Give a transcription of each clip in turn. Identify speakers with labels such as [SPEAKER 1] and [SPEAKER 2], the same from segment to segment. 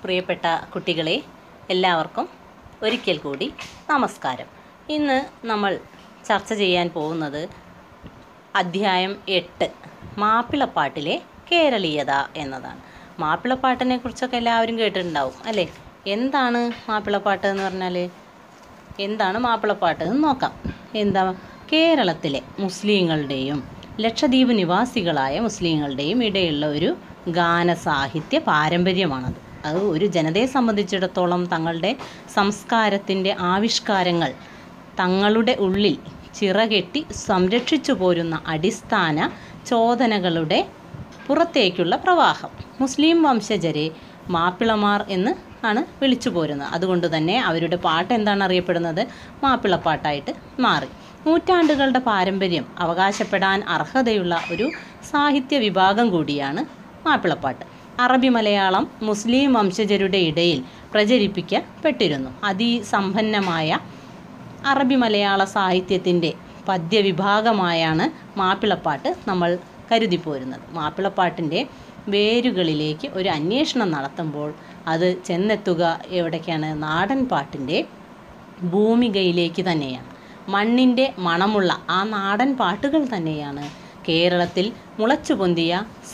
[SPEAKER 1] പ്രിയപ്പെട്ട കുട്ടികളെ എല്ലാവർക്കും ഒരിക്കൽ കൂടി നമസ്കാരം ഇന്ന് നമ്മൾ ചർച്ച ചെയ്യാൻ പോകുന്നത് അധ്യായം എട്ട് മാപ്പിളപ്പാട്ടിലെ കേരളീയത എന്നതാണ് മാപ്പിളപ്പാട്ടിനെ കുറിച്ചൊക്കെ എല്ലാവരും കേട്ടിട്ടുണ്ടാവും അല്ലേ എന്താണ് മാപ്പിളപ്പാട്ട് എന്ന് പറഞ്ഞാൽ എന്താണ് മാപ്പിളപ്പാട്ട് എന്ന് നോക്കാം എന്താ കേരളത്തിലെ മുസ്ലിങ്ങളുടെയും ലക്ഷദ്വീപ് നിവാസികളായ മുസ്ലിങ്ങളുടെയും ഇടയിലുള്ള ഒരു ഗാന സാഹിത്യ പാരമ്പര്യമാണത് അത് ഒരു ജനതയെ സംബന്ധിച്ചിടത്തോളം തങ്ങളുടെ സംസ്കാരത്തിൻ്റെ ആവിഷ്കാരങ്ങൾ തങ്ങളുടെ ഉള്ളിൽ ചിറകെട്ടി സംരക്ഷിച്ചു പോരുന്ന അടിസ്ഥാന ചോദനകളുടെ പുറത്തേക്കുള്ള പ്രവാഹം മുസ്ലിം വംശജരെ മാപ്പിളമാർ എന്ന് ആണ് വിളിച്ചു പോരുന്നത് അതുകൊണ്ട് തന്നെ അവരുടെ പാട്ട് എന്താണ് അറിയപ്പെടുന്നത് മാപ്പിളപ്പാട്ടായിട്ട് മാറി നൂറ്റാണ്ടുകളുടെ പാരമ്പര്യം അവകാശപ്പെടാൻ അർഹതയുള്ള ഒരു സാഹിത്യ വിഭാഗം കൂടിയാണ് മാപ്പിളപ്പാട്ട് അറബി മലയാളം മുസ്ലിം വംശജരുടെ ഇടയിൽ പ്രചരിപ്പിക്കപ്പെട്ടിരുന്നു അതിസമ്പന്നമായ അറബി മലയാള സാഹിത്യത്തിൻ്റെ പദ്യവിഭാഗമായാണ് മാപ്പിളപ്പാട്ട് നമ്മൾ കരുതിപ്പോരുന്നത് മാപ്പിളപ്പാട്ടിൻ്റെ വേരുകളിലേക്ക് ഒരു അന്വേഷണം നടത്തുമ്പോൾ അത് ചെന്നെത്തുക എവിടേക്കാണ് നാടൻ പാട്ടിൻ്റെ ഭൂമികയിലേക്ക് തന്നെയാണ് മണ്ണിൻ്റെ മണമുള്ള ആ നാടൻ പാട്ടുകൾ തന്നെയാണ് കേരളത്തിൽ മുളച്ചു പൊന്തിയ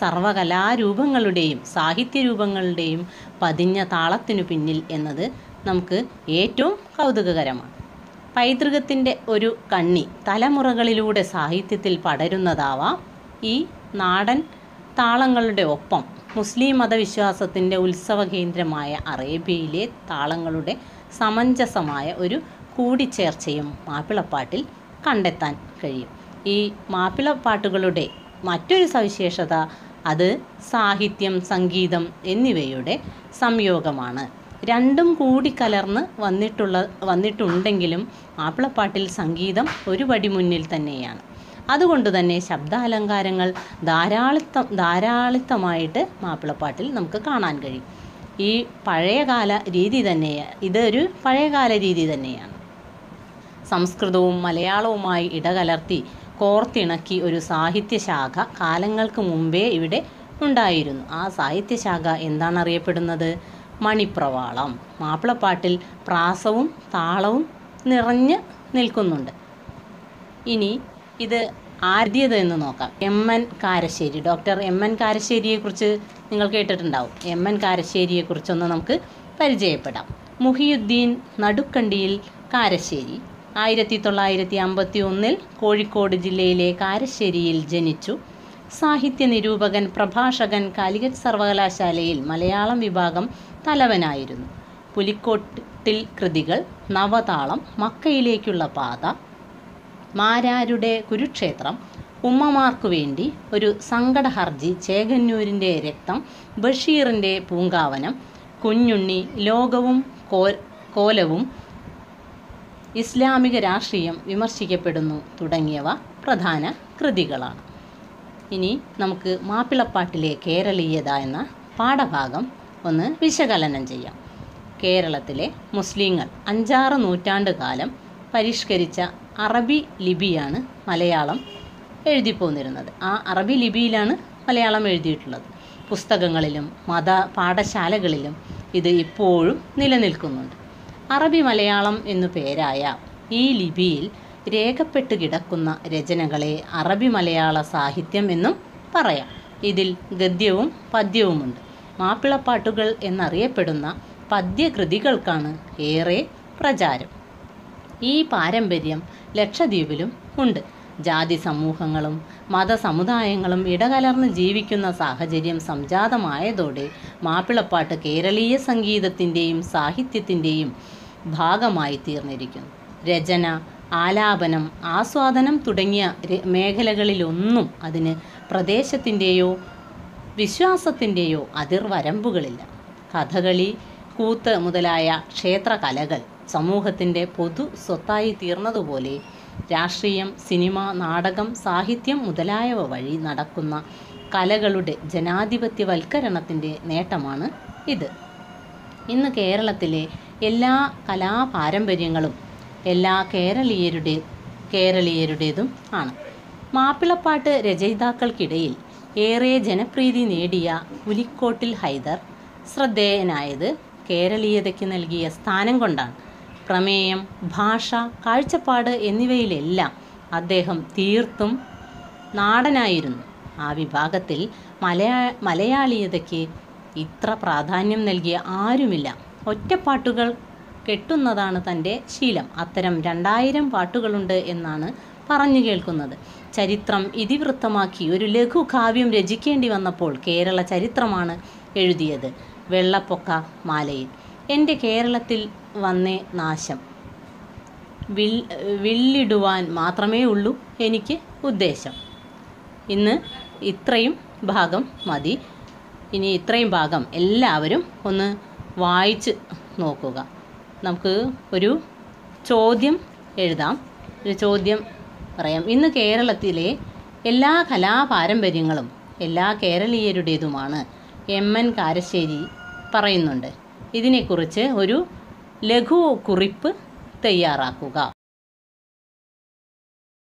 [SPEAKER 1] സർവകലാരൂപങ്ങളുടെയും സാഹിത്യരൂപങ്ങളുടെയും പതിഞ്ഞ താളത്തിനു പിന്നിൽ എന്നത് നമുക്ക് ഏറ്റവും കൗതുകകരമാണ് പൈതൃകത്തിൻ്റെ ഒരു കണ്ണി തലമുറകളിലൂടെ സാഹിത്യത്തിൽ പടരുന്നതാവാം ഈ നാടൻ താളങ്ങളുടെ ഒപ്പം മുസ്ലിം മതവിശ്വാസത്തിൻ്റെ ഉത്സവ കേന്ദ്രമായ അറേബ്യയിലെ താളങ്ങളുടെ സമഞ്ജസമായ ഒരു കൂടിച്ചേർച്ചയും മാപ്പിളപ്പാട്ടിൽ കണ്ടെത്താൻ കഴിയും ഈ മാപ്പിളപ്പാട്ടുകളുടെ മറ്റൊരു സവിശേഷത അത് സാഹിത്യം സംഗീതം എന്നിവയുടെ സംയോഗമാണ് രണ്ടും കൂടിക്കലർന്ന് വന്നിട്ടുള്ള വന്നിട്ടുണ്ടെങ്കിലും മാപ്പിളപ്പാട്ടിൽ സംഗീതം ഒരു പടി മുന്നിൽ തന്നെയാണ് അതുകൊണ്ട് തന്നെ ശബ്ദാലങ്കാരങ്ങൾ ധാരാളിത്തം ധാരാളിത്തമായിട്ട് മാപ്പിളപ്പാട്ടിൽ നമുക്ക് കാണാൻ കഴിയും ഈ പഴയകാല രീതി തന്നെ ഇതൊരു പഴയകാല രീതി തന്നെയാണ് സംസ്കൃതവും മലയാളവുമായി ഇടകലർത്തി കോർത്തിണക്കി ഒരു സാഹിത്യശാഖ കാലങ്ങൾക്ക് മുമ്പേ ഇവിടെ ഉണ്ടായിരുന്നു ആ സാഹിത്യശാഖ എന്താണ് അറിയപ്പെടുന്നത് മണിപ്രവാളം മാപ്പിളപ്പാട്ടിൽ പ്രാസവും താളവും നിറഞ്ഞ് നിൽക്കുന്നുണ്ട് ഇനി ഇത് ആദ്യത് എന്ന് നോക്കാം M N Karassery doctor M N കാരശ്ശേരിയെക്കുറിച്ച് നിങ്ങൾ കേട്ടിട്ടുണ്ടാവും എം എൻ കാരശ്ശേരിയെക്കുറിച്ചൊന്ന് നമുക്ക് പരിചയപ്പെടാം മുഹിയുദ്ദീൻ നടുക്കണ്ടിയിൽ കാരശ്ശേരി ആയിരത്തി തൊള്ളായിരത്തി അമ്പത്തി ഒന്നിൽ കോഴിക്കോട് ജില്ലയിലെ കാരശ്ശേരിയിൽ ജനിച്ചു സാഹിത്യ നിരൂപകൻ പ്രഭാഷകൻ കാലിക്കറ്റ് സർവകലാശാലയിൽ മലയാളം വിഭാഗം തലവനായിരുന്നു പുലിക്കോട്ടിൽ കൃതികൾ നവതാളം മക്കയിലേക്കുള്ള പാത മാരാരുടെ കുരുക്ഷേത്രം ഉമ്മമാർക്കു വേണ്ടി ഒരു സങ്കട ഹർജി ചേകന്നൂരിൻ്റെ രക്തം ബഷീറിൻ്റെ പൂങ്കാവനം കുഞ്ഞുണ്ണി ലോകവും കോ കോലവും ഇസ്ലാമിക രാഷ്ട്രീയം വിമർശിക്കപ്പെടുന്നു തുടങ്ങിയവ പ്രധാന കൃതികളാണ് ഇനി നമുക്ക് മാപ്പിളപ്പാട്ടിലെ കേരളീയത എന്ന പാഠഭാഗം ഒന്ന് വിശകലനം ചെയ്യാം കേരളത്തിലെ മുസ്ലിങ്ങൾ അഞ്ചാറ് നൂറ്റാണ്ട് കാലം പരിഷ്കരിച്ച അറബി ലിപിയാണ് മലയാളം എഴുതിപ്പോന്നിരുന്നത് ആ അറബി ലിപിയിലാണ് മലയാളം എഴുതിയിട്ടുള്ളത് പുസ്തകങ്ങളിലും മത പാഠശാലകളിലും ഇത് ഇപ്പോഴും നിലനിൽക്കുന്നുണ്ട് അറബി മലയാളം എന്നു പേരായ ഈ ലിപിയിൽ രേഖപ്പെട്ട് കിടക്കുന്ന രചനകളെ അറബി മലയാള സാഹിത്യം എന്നും പറയാം ഇതിൽ ഗദ്യവും പദ്യവുമുണ്ട് മാപ്പിളപ്പാട്ടുകൾ എന്നറിയപ്പെടുന്ന പദ്യകൃതികൾക്കാണ് ഏറെ പ്രചാരം ഈ പാരമ്പര്യം ലക്ഷദ്വീപിലും ഉണ്ട് ജാതി സമൂഹങ്ങളും മതസമുദായങ്ങളും ഇടകലർന്ന് ജീവിക്കുന്ന സാഹചര്യം സംജാതമായതോടെ മാപ്പിളപ്പാട്ട് കേരളീയ സംഗീതത്തിൻ്റെയും സാഹിത്യത്തിൻ്റെയും ഭാഗമായി തീർന്നിരിക്കുന്നു രചന ആലാപനം ആസ്വാദനം തുടങ്ങിയ ര- മേഖലകളിലൊന്നും അതിന് പ്രദേശത്തിൻ്റെയോ വിശ്വാസത്തിൻ്റെയോ അതിർവരമ്പുകളില്ല കഥകളി കൂത്ത് മുതലായ ക്ഷേത്രകലകൾ സമൂഹത്തിൻ്റെ പൊതു സ്വത്തായി തീർന്നതുപോലെ രാഷ്ട്രീയം സിനിമ നാടകം സാഹിത്യം മുതലായവ വഴി നടക്കുന്ന കലകളുടെ ജനാധിപത്യവൽക്കരണത്തിൻ്റെ നേട്ടമാണ് ഇത് ഇന്ന് കേരളത്തിലെ എല്ലാ കലാപാരമ്പര്യങ്ങളും എല്ലാ കേരളീയരുടെ കേരളീയരുടേതും ആണ് മാപ്പിളപ്പാട്ട് രചയിതാക്കൾക്കിടയിൽ ഏറെ ജനപ്രീതി നേടിയ പുലിക്കോട്ടിൽ ഹൈദർ ശ്രദ്ധേയനായത് കേരളീയതയ്ക്ക് നൽകിയ സ്ഥാനം കൊണ്ടാണ് പ്രമേയം ഭാഷ കാഴ്ചപ്പാട് എന്നിവയിലെല്ലാം അദ്ദേഹം തീർത്തും നാടനായിരുന്നു ആ വിഭാഗത്തിൽ മലയാ മലയാളീയതയ്ക്ക് ഇത്ര പ്രാധാന്യം നൽകിയ ആരുമില്ല ഒറ്റപ്പാട്ടുകൾ കെട്ടുന്നതാണ് തൻ്റെ ശീലം അത്തരം രണ്ടായിരം പാട്ടുകളുണ്ട് എന്നാണ് പറഞ്ഞു കേൾക്കുന്നത് ചരിത്രം ഇതിവൃത്തമാക്കി ഒരു ലഘു കാവ്യം രചിക്കേണ്ടി വന്നപ്പോൾ കേരള ചരിത്രമാണ് എഴുതിയത് വെള്ളപ്പൊക്ക മാലയിൽ എൻ്റെ കേരളത്തിൽ വന്നേ നാശം വിൽ വില്ലിടുവാൻ മാത്രമേ ഉള്ളൂ എനിക്ക് ഉദ്ദേശം ഇന്ന് ഇത്രയും ഭാഗം മതി ഇനി ഇത്രയും ഭാഗം എല്ലാവരും ഒന്ന് വായിച്ച് നോക്കുക നമുക്ക് ഒരു ചോദ്യം എഴുതാം ഒരു ചോദ്യം പറയാം ഇന്ന് കേരളത്തിലെ എല്ലാ കലാപാരമ്പര്യങ്ങളും എല്ലാ കേരളീയരുടേതുമാണ് എം എൻ കാരശ്ശേരി പറയുന്നുണ്ട് ഇതിനെക്കുറിച്ച് ഒരു ലഘു കുറിപ്പ് തയ്യാറാക്കുക